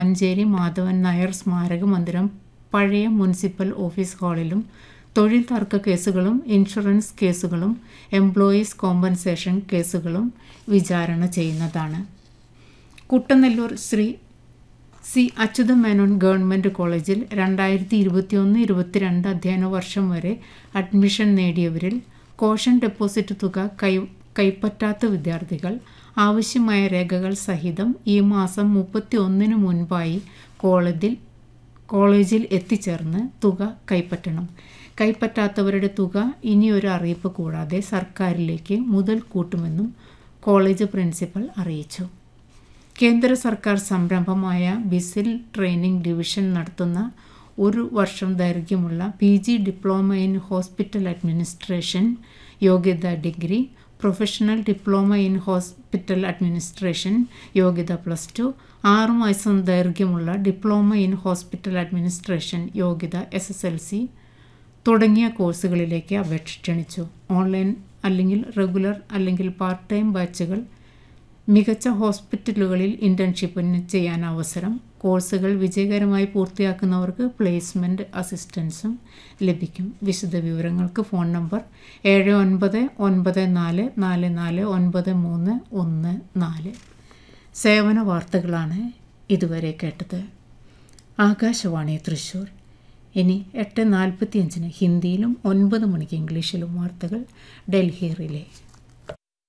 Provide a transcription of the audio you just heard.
മഞ്ചേരി മാധവൻ നായർ സ്മാരക മന്ദിരം പഴയ മുനിസിപ്പൽ ഓഫീസ് ഹാളിലും തൊഴിൽ തർക്ക കേസുകളും ഇൻഷുറൻസ് കേസുകളും എംപ്ലോയീസ് കോമ്പൻസേഷൻ കേസുകളും വിചാരണ ചെയ്യുന്നതാണ് കുട്ടനെല്ലൂർ ശ്രീ സി അച്യുത മേനോൻ ഗവൺമെൻറ് കോളേജിൽ രണ്ടായിരത്തി ഇരുപത്തിയൊന്ന് ഇരുപത്തിരണ്ട് അധ്യയന വർഷം വരെ അഡ്മിഷൻ നേടിയവരിൽ കോഷൻ ഡെപ്പോസിറ്റ് തുക കൈ കൈപ്പറ്റാത്ത വിദ്യാർത്ഥികൾ ആവശ്യമായ രേഖകൾ സഹിതം ഈ മാസം മുപ്പത്തി ഒന്നിന് മുൻപായി കോളേജിൽ കോളേജിൽ എത്തിച്ചേർന്ന് തുക കൈപ്പറ്റണം കൈപ്പറ്റാത്തവരുടെ തുക ഇനിയൊരു അറിയിപ്പ് കൂടാതെ സർക്കാരിലേക്ക് മുതൽ കൂട്ടുമെന്നും കോളേജ് പ്രിൻസിപ്പൽ അറിയിച്ചു കേന്ദ്ര സർക്കാർ സംരംഭമായ ബിസിൽ ട്രെയിനിംഗ് ഡിവിഷൻ നടത്തുന്ന ഒരു വർഷം ദൈർഘ്യമുള്ള P G diploma in hospital administration യോഗ്യത degree professional diploma in hospital administration യോഗ്യത പ്ലസ് ടു ആറ് മാസം ദൈർഘ്യമുള്ള ഡിപ്ലോമ ഇൻ ഹോസ്പിറ്റൽ അഡ്മിനിസ്ട്രേഷൻ യോഗ്യത എസ് എസ് എൽ സി തുടങ്ങിയ കോഴ്സുകളിലേക്ക് അപേക്ഷ ക്ഷണിച്ചു ഓൺലൈൻ അല്ലെങ്കിൽ റെഗുലർ അല്ലെങ്കിൽ പാർട്ട് ടൈം ബാച്ചുകൾ മികച്ച ഹോസ്പിറ്റലുകളിൽ ഇൻറ്റേൺഷിപ്പിന് ചെയ്യാൻ അവസരം കോഴ്സുകൾ വിജയകരമായി പൂർത്തിയാക്കുന്നവർക്ക് പ്ലേസ്മെൻറ്റ് അസിസ്റ്റൻസും ലഭിക്കും വിശദ വിവരങ്ങൾക്ക് ഫോൺ നമ്പർ ഏഴ് ഒൻപത് ഒൻപത് നാല് നാല് നാല് ഒൻപത് മൂന്ന് ഒന്ന് നാല് സേവന വാർത്തകളാണ് ഇതുവരെ കേട്ടത് ആകാശവാണി തൃശ്ശൂർ ഇനി എട്ട് നാൽപ്പത്തിയഞ്ചിന് ഹിന്ദിയിലും ഒൻപത് മണിക്ക് ഇംഗ്ലീഷിലും വാർത്തകൾ ഡൽഹി റിലേ